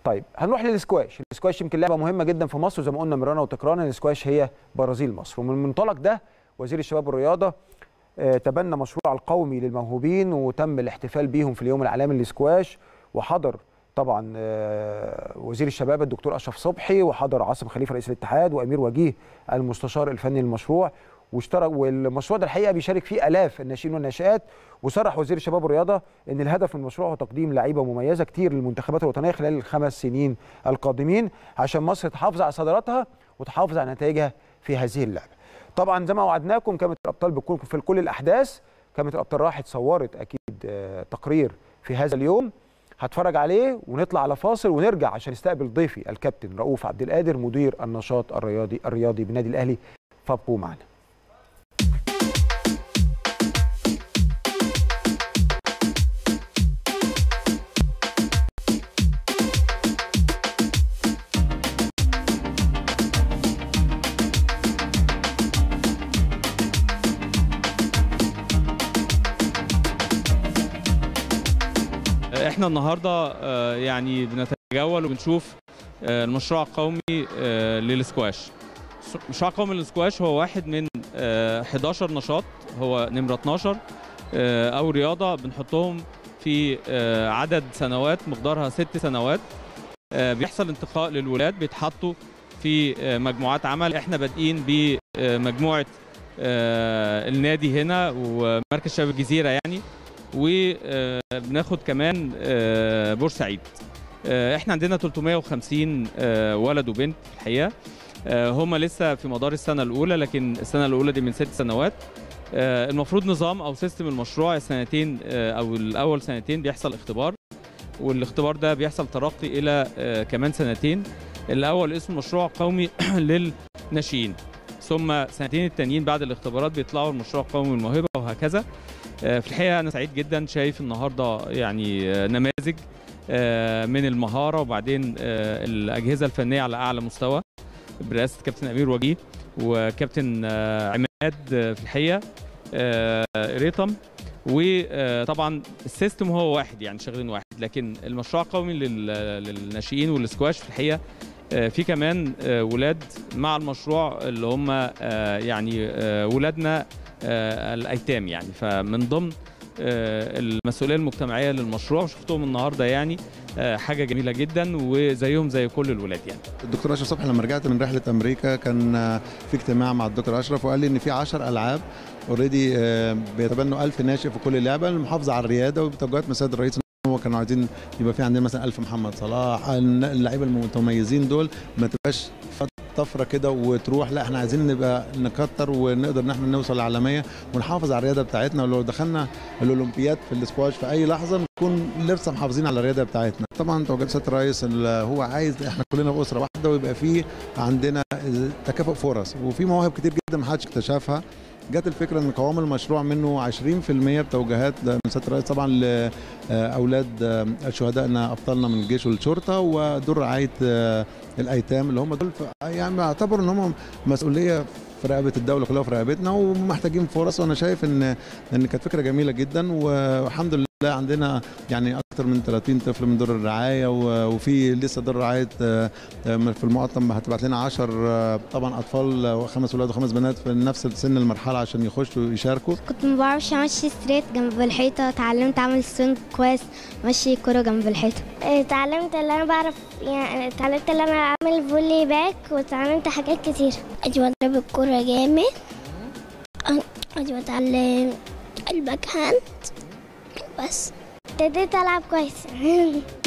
طيب هنروح للسكواش السكواش يمكن لعبه مهمه جدا في مصر زي ما قلنا مرارا وتكرارا السكواش هي برازيل مصر ومن المنطلق ده وزير الشباب والرياضه آه، تبنى مشروع القومي للموهوبين وتم الاحتفال بيهم في اليوم العالمي للسكواش وحضر طبعا آه، وزير الشباب الدكتور اشرف صبحي وحضر عاصم خليفه رئيس الاتحاد وامير وجيه المستشار الفني للمشروع واشترك والمشروع ده الحقيقه بيشارك فيه الاف الناشئين والناشئات وصرح وزير الشباب والرياضه ان الهدف من المشروع هو تقديم لعيبه مميزه كتير للمنتخبات الوطنيه خلال الخمس سنين القادمين عشان مصر تحافظ على صدارتها وتحافظ على نتائجها في هذه اللعبه. طبعا زي ما وعدناكم كاميرا الابطال بتكون في كل الاحداث كاميرا الابطال راحت صورت اكيد آه، تقرير في هذا اليوم هتفرج عليه ونطلع على فاصل ونرجع عشان نستقبل ضيفي الكابتن رؤوف عبد القادر مدير النشاط الرياضي الرياضي بالنادي الاهلي فابقوا معنا. احنا النهارده آه، يعني بنتجول وبنشوف آه، المشروع القومي آه، للسكواش المشروع القومي للسكواش هو واحد من آه، 11 نشاط هو نمرة 12 آه، أو رياضة بنحطهم في آه، عدد سنوات مقدارها ست سنوات آه، بيحصل انتقاء للولاد بيتحطوا في آه، مجموعات عمل احنا بادئين بمجموعة آه، النادي هنا ومركز شباب الجزيرة يعني وبناخد كمان آه، بورسعيد آه، احنا عندنا 350 آه، ولد وبنت في الحقيقه آه، هم لسه في مدار السنه الاولى لكن السنه الاولى دي من ست سنوات آه، المفروض نظام او سيستم المشروع السنتين آه، او الاول سنتين بيحصل اختبار والاختبار ده بيحصل ترقي الى آه، كمان سنتين الاول اسمه مشروع قومي للناشئين ثم سنتين التانيين بعد الاختبارات بيطلعوا المشروع القومي الموهبه وهكذا آه، في الحقيقه انا سعيد جدا شايف النهارده يعني آه، نماذج آه، من المهاره وبعدين آه، الاجهزه الفنيه على اعلى مستوى برئاسه كابتن امير وجيه وكابتن آه، عماد آه، في الحقيقه آه، ريتم وطبعا السيستم هو واحد يعني شغالين واحد لكن المشروع القومي لل- للناشئين والسكواش في الحقيقه آه، في كمان آه، ولاد مع المشروع اللي هم آه، يعني آه، ولادنا آه، الايتام يعني فمن ضمن آه، المسؤوليه المجتمعيه للمشروع وشفتهم النهارده يعني آه، حاجه جميله جدا وزيهم زي كل الولاد يعني الدكتور اشرف صبحي لما رجعت من رحله امريكا كان آه، في اجتماع مع الدكتور اشرف وقال لي ان في 10 العاب اوريدي بيتبنوا 1000 ناشئ في كل لعبه المحافظه على الرياده وبتوجيهات من السيد الرئيس إن هو كانوا عايزين يبقى في عندنا مثلا 1000 محمد صلاح اللعيبه المتميزين دول ما تبقاش طفره كده وتروح لا احنا عايزين نبقى نكتر ونقدر ان احنا نوصل للعالميه ونحافظ على الرياده بتاعتنا ولو دخلنا الاولمبياد في الاسكواش في اي لحظه نكون لسه محافظين على الرياده بتاعتنا طبعا توجيهات سياده الرئيس اللي هو عايز احنا كلنا باسره واحده ويبقى في عندنا تكافؤ فرص وفي مواهب كتير جدا ما حدش اكتشفها جت الفكره ان قوام المشروع منه 20% بتوجيهات من سياده الرئيس طبعا لاولاد شهدائنا ابطالنا من الجيش والشرطه ودور رعايه آه، الايتام اللي هم دول ف- يعني اعتبروا ان هم مسؤوليه في رقبه الدوله كلها وفي رقبتنا ومحتاجين فرص وانا شايف ان ان كانت فكره جميله جدا والحمد لله عندنا يعني اكثر من 30 طفل من دور الرعايه و- وفي لسه دور رعايه آه، آه، في المقطم هتبعت لنا 10 طبعا اطفال آه، خمس ولاد وخمس بنات في نفس سن المرحله عشان يخشوا يشاركوا كنت ما بعرفش امشي ستريت جنب الحيطه اتعلمت اعمل سوينج كويس مشي كرة جنب الحيطه اتعلمت اللي انا بعرف يعني اتعلمت اللي انا اعمل فولي باك واتعلمت حاجات كتير ادي بضرب الكرة جامد ادي بتعلم الباك هاند بس ابتديت العب كويس